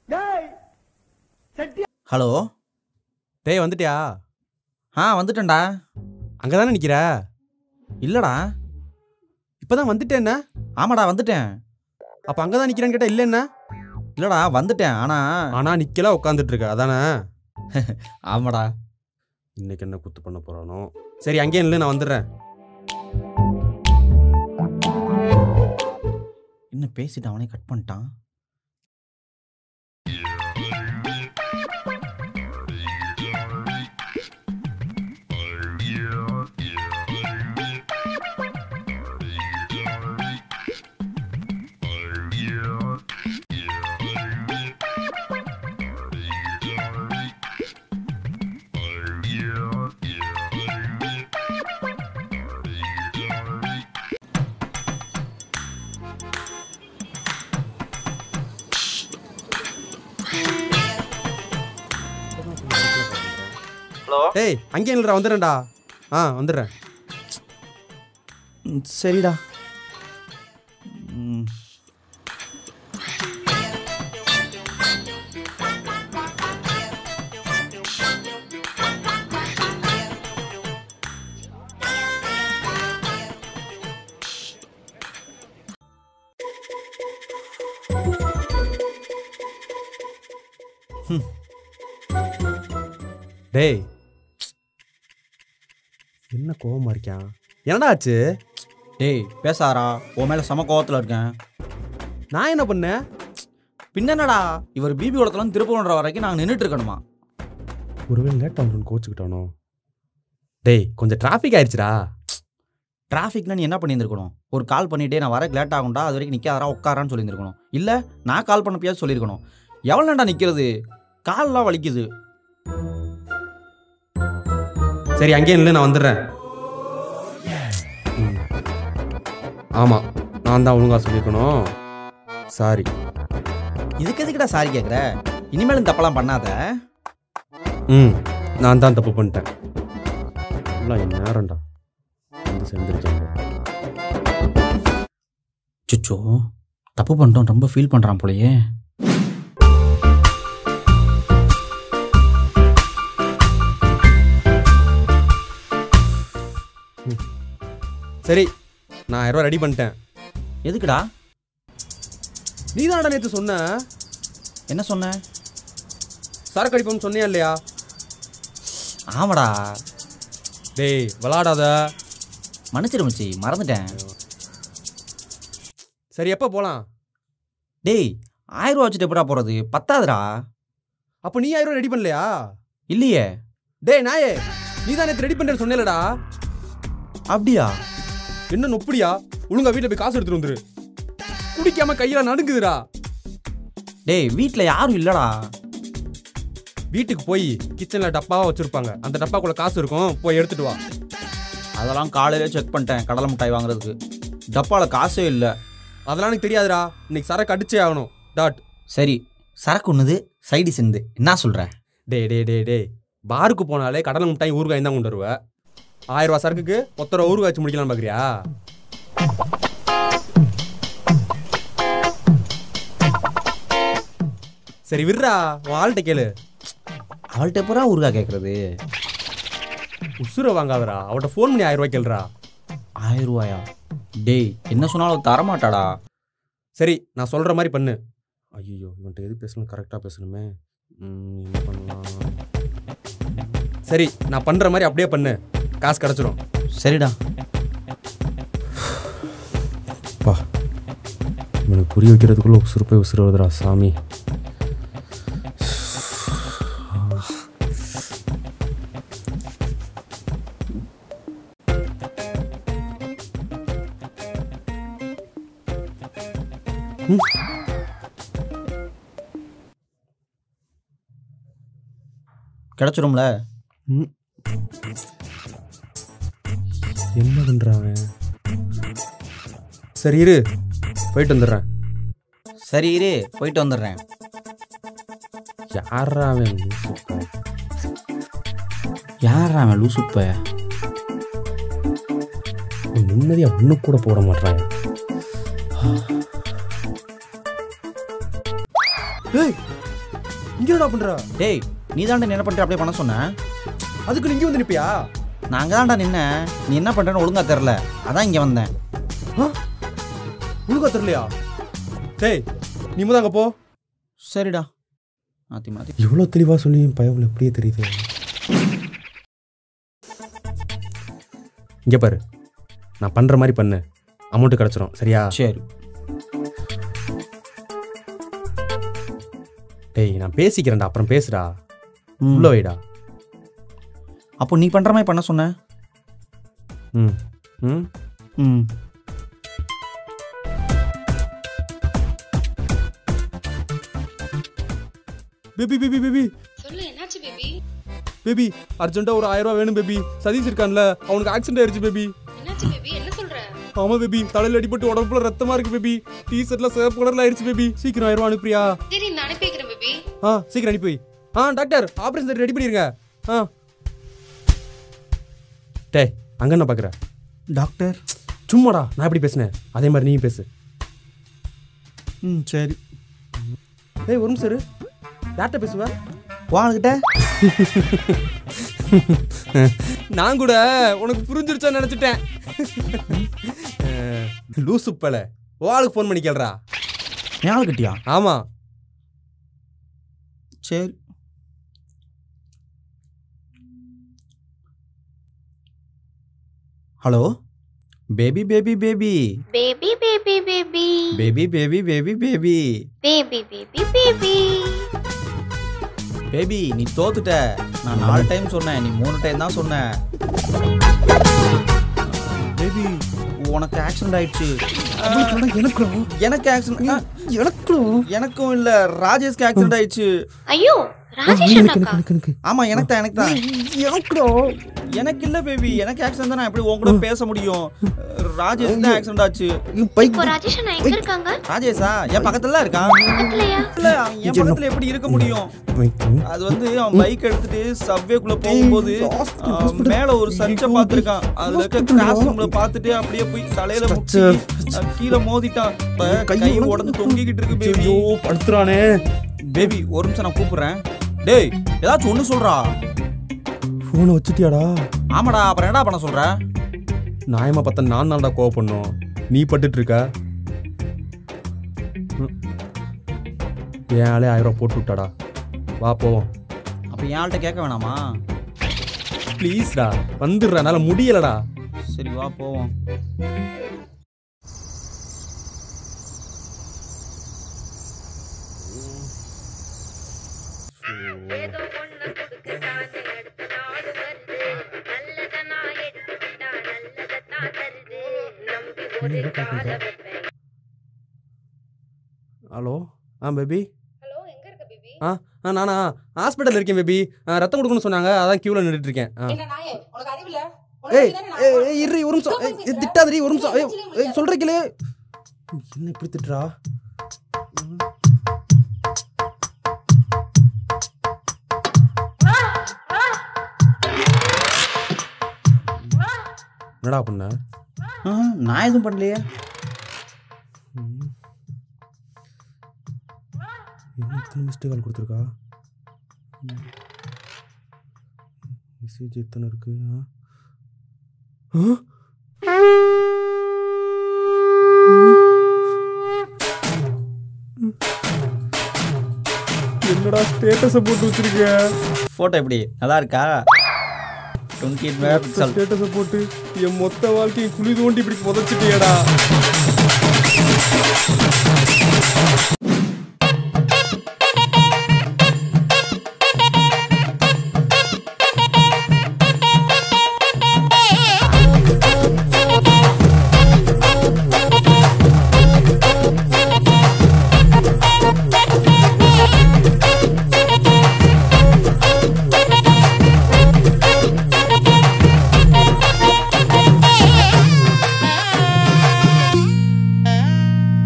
Hello டேய் வந்துட்டியா ஆ வந்துட்டேன்டா அங்கே தானே நிற்கிற இல்லடா இப்போ தான் வந்துட்டேன்னா ஆமாடா வந்துட்டேன் அப்போ அங்கே தான் நிற்கிறேன்னு கேட்டால் இல்லைன்னா இல்லடா வந்துட்டேன் ஆனா ஆனால் நிற்கல உட்காந்துட்டு இருக்க அதானே ஆமாடா இன்னைக்கு என்ன குத்து பண்ண போகிறானோ சரி அங்கேயே இல்லை நான் வந்துடுறேன் இன்னும் பேசிட்டு அவனே கட் பண்ணிட்டான் ஹலோ டேய் அங்கேயே இல்லைடா வந்துடுறேன்டா ஆ வந்துடுறேன் சரிடா ம், டேய் என்ன கோவமா இருக்கான் என்னடா ஆச்சு டேய் பேசாரா உன் மேல சம கோவத்துல இருக்கேன் நான் என்ன பண்ணேன் பின்னடா இவர் பிபி குளத்துல திருப்பூர்ன்ற வரைக்கும் நாங்கள் நின்றுட்டு இருக்கணுமா ஒருவேளை லேட் ஆகணும்னு கோச்சுக்கிட்டானோ டேய் கொஞ்சம் டிராஃபிக் ஆயிடுச்சுடா டிராஃபிக்னா நீ என்ன பண்ணியிருந்திருக்கணும் ஒரு கால் பண்ணிட்டே நான் வர லேட் ஆகும்டா அது வரைக்கும் நிற்காதரா உட்காரான்னு சொல்லியிருந்திருக்கணும் இல்லை நான் கால் பண்ணப்பயாவது சொல்லியிருக்கணும் எவ்வளோ நேரம்டா நிற்கிறது கால்லாம் வலிக்குது சரி அங்கேயே இல்லை நான் வந்துடுறேன் ம். ஆமாம் நான் தான் ஒழுங்கா சொல்லியிருக்கணும் சாரி இதுக்கு எதுக்குடா சாரி கேட்குற இனிமேலும் தப்பெல்லாம் பண்ணாத ம் நான் தான் தப்பு பண்ணிட்டேன் எல்லாம் என் நேரம்டா வந்து சேர்ந்துருக்கேன் சுச்சோ தப்பு பண்ணிட்டோம் ரொம்ப ஃபீல் பண்ணுறான் போலயே சரி நான் ஆயிரம் ரூபா ரெடி பண்ணிட்டேன் எதுக்குடா நீ தான்டா நேற்று சொன்ன என்ன சொன்ன சரக்கு அடிப்போம்னு சொன்னியா இல்லையா ஆமாடா டேய் விளாடாத மன்னிச்சிரு மச்சி மறந்துட்டேன் சரி எப்போ போகலாம் டேய் ஆயிரம் ரூபா வச்சுட்டு எப்படா போகிறது பத்தாதுடா அப்போ நீ ஆயிரம் ரூபா ரெடி பண்ணலையா இல்லையே டேய் நாயே நீ தான் நேற்று ரெடி பண்ணுறேன்னு சொன்னேலடா அப்படியா என்ன நொப்படியா ஒழுங்கா வீட்டில் போய் காசு எடுத்துட்டு வந்துரு குடிக்காம கையில நடுங்குதுடா டேய் வீட்டில் யாரும் இல்லைடா வீட்டுக்கு போய் கிச்சனில் டப்பாவா வச்சிருப்பாங்க அந்த டப்பாக்குள்ள காசு இருக்கும் போய் எடுத்துட்டு வா அதெல்லாம் காலையிலே செக் பண்ணிட்டேன் கடலை மிட்டாய் வாங்குறதுக்கு டப்பாவில் காசே இல்லை அதெல்லாம் எனக்கு தெரியாதுடா இன்னைக்கு சரக்கு அடிச்சே ஆகணும் டாட் சரி சரக்கு ஒன்றுது சைடி செந்து என்ன சொல்கிற டே டே டே டே பாருக்கு போனாலே கடலை மிட்டாய் ஊறுகாய் தான் கொண்டு வருவ ஆயிரம் ரூபா சரக்குக்கு ஒத்த ரூபா ஊறுகாய் வச்சு முடிக்கலாம் பார்க்குறியா சரி விட்றா உன் ஆள்கிட்ட கேளு அவள்கிட்ட பூரா ஊருகா கேட்குறது உசுரை வாங்காதடா அவட்ட ஃபோன் பண்ணி ஆயிரம் ரூபாய் கேளுடா ஆயிரம் ரூபாயா டேய் என்ன சொன்னாலும் தரமாட்டாடா சரி நான் சொல்கிற மாதிரி பண்ணு ஐயோ இவன்ட்ட எது பேசணும் கரெக்டாக பேசணுமே ம், என்ன பண்ணலாம் சரி நான் பண்ணுற மாதிரி அப்படியே பண்ணு காசு கிடச்சிரும் சரிடா பா இவனுக்கு புரிய வைக்கிறதுக்குள்ள உசுறு போய் உசுறு வருதுடா சாமி கிடச்சிரும்ல ம். என்ன பண்ணுறாங்க சரி இரு போயிட்டு வந்துடுறேன் சரி இரு போயிட்டு வந்துடுறேன் யாரா அவன் லூசு பையன். யாரா அவன் லூசுப்ப அவன் நிம்மதியா ஒண்ணு கூட போட மாட்டான் ஏய் இங்க என்னடா பண்ற டேய் நீ தாண்டா என்ன பண்ணிட்டு அப்படியே பண்ண சொன்ன அதுக்கு நீங்க வந்து நிப்பியா நான் தான்டா நின்ன நீ என்ன பண்றேன்னு ஒழுங்கா தெரில அதான் இங்க வந்தேன் உனக்கா தெரியலையா டேய் நீ முத அங்க போ சரிடா மாத்தி மாத்தி இவ்வளோ தெளிவா சொல்லி பயவில் எப்படியே தெரியுது இங்க பாரு நான் பண்ற மாதிரி பண்ணு அமௌண்ட் கிடைச்சிரும் சரியா சரி டேய் நான் பேசிக்கிறேன்டா அப்புறம் பேசுடா ம். உள்ள வைடா அப்போ நீ பண்ற மாதிரி பண்ண சொன்ன ம் ம் ம் பேபி பேபி பேபி சொல்லு என்னாச்சு பேபி பேபி அர்ஜென்ட்டா ஒரு ஆயிரம் ரூபாய் வேணும் பேபி சதீஷ் இருக்கான்ல அவனுக்கு ஆக்சிடென்ட் ஆயிடுச்சு பேபி என்னாச்சு பேபி என்ன சொல்ற ஆமா பேபி தலையில அடிபட்டு உடம்புல ரத்தமா இருக்கு பேபி டீ ஷர்ட்ல சிவப்பு கலர்ல ஆயிடுச்சு பேபி சீக்கிரம் ஆயிரம் ரூபாய் அனுப்புறியா சரி நான் அனுப்பி வைக்கிறேன் பேபி ஆ சீக்கிரம் அனுப்பி வை. ஆ டாக்டர் ஆபரேஷன் ரெடி பண்ணிருங்க ஆ டேய் அங்க என்ன பாக்குற டாக்டர் சும்மாடா நான் எப்படி பேசினேன் அதே மாதிரி நீ பேசு ம் சரி ஏய் ஒரு நிமிஷம் இரு. யார்கிட்ட பேசுவ வாங்கிட்ட நான் கூட உனக்கு புரிஞ்சிருச்சான்னு நினைச்சிட்டேன் லூசு பல ஆளுக்கு ஃபோன் பண்ணி கேள்றா ஞாபகட்டியா ஆமா சரி hello baby baby baby baby baby baby baby baby baby baby baby baby baby baby நீ தோத்துட்ட நான் நாலு டைம் சொன்னேன் நீ மூணு டைம் தான் சொன்ன பேபி உனக்கு ஆக்சிடென்ட் ஆயிடுச்சு எனக்கும் எனக்கு ஆக்சிடென்ட் எனக்கும் எனக்கும் இல்ல ராஜேஷ்க்கு ஆக்சிடென்ட் ஆயிடுச்சு ஐயோ ராஜேஷ் அண்ணாக்கா ஆமா எனக்கு தான் எனக்கு தான் எனக்கு இல்ல பேபி எனக்கு ஆக்சிடென்ட் தான் நான் எப்படி உன் கூட பேச முடியும் ராஜேஷ் தான் ஆக்சிடென்ட் ஆச்சு இப்போ ராஜேஷ் அண்ணா எங்க இருக்காங்க ராஜேஷா என் பக்கத்துல தான் இருக்கான் பக்கத்துலயா இல்ல அவன் என் பக்கத்துல எப்படி இருக்க முடியும் அது வந்து அவன் பைக் எடுத்துட்டு சவ்வேக்குள்ள போகும்போது அஹ், மேல ஒரு சர்ச்சை பார்த்திருக்கான் அதுல இருக்க கிளாஸ் ரூம்ல பார்த்துட்டு அப்படியே போய் தலையில முட்டி அஹ், கீழே மோதிட்டான் இப்ப கை உடஞ்சு தொங்கிக்கிட்டு இருக்கு பேபி ஐயோ படுத்துறானே பேபி ஒரு நிமிஷம் நான் கூப்பிடுறேன் டேய் ஏதாச்சும் ஒண்ணு சொல்றா ஃபோனை வச்சுட்டியாடா ஆமாடா அப்புறம் என்னடா பண்ண சொல்ற நியாயமா பார்த்தா நான் தான்டா கோவம் பண்ணும் நீ பட்டுட்டு இருக்க ம். என் ஆளே ஆயிரம் ரூபா போட்டு விட்டாடா வா போவோம் அப்ப என் ஆள்கிட்ட கேட்க வேணாமா ப்ளீஸ்டா வந்துடுறா என்னால முடியலடா சரி வா போவோம் ஏதோ ஒண்ணு கொடுக்கத்தானே அடுத்த நாடு வருது நல்லத நான் எடுத்துக்கிட்டா நல்லதத்தான் தருது நம்பி ஒரு கால வைப்பேன் ஹலோ ஆ பேபி ஹலோ எங்க இருக்க பேபி ஆ ஆ நானா ஹாஸ்பிட்டல் இருக்கேன் பேபி ரத்தம் கொடுக்கணும்னு சொன்னாங்க அதான் கியூவில் நின்றுட்டு இருக்கேன் ஆ என்ன நாயே உனக்கு அறிவில்ல ஏய் ஏய் ஏய், இரு ஒரு நிமிஷம் ஏய், ஏய், திட்டாதடி ஒரு நிமிஷம் ஏய், ஏய் சொல்ற கேளு என்ன இப்படி திட்டுறா ம். என்னடா பண்ண ஆ, நான் எதுவும் பண்ணலையே ம். என்ன இத்தனை மிஸ்டேக் கால் கொடுத்துருக்கா மெசேஜ் எத்தனை இருக்கு ஆ? ஆ? என்னடா ஸ்டேட்டஸை போட்டு வச்சிருக்க போட்டோ எப்படி நல்லா இருக்கா டுவெண்ட்டி எயிட் மெகா பிக்சல் ஸ்டேட்டஸை போட்டு என் மொத்த வாழ்க்கையை குழி தோண்டி இப்படி புதைச்சிட்டியடா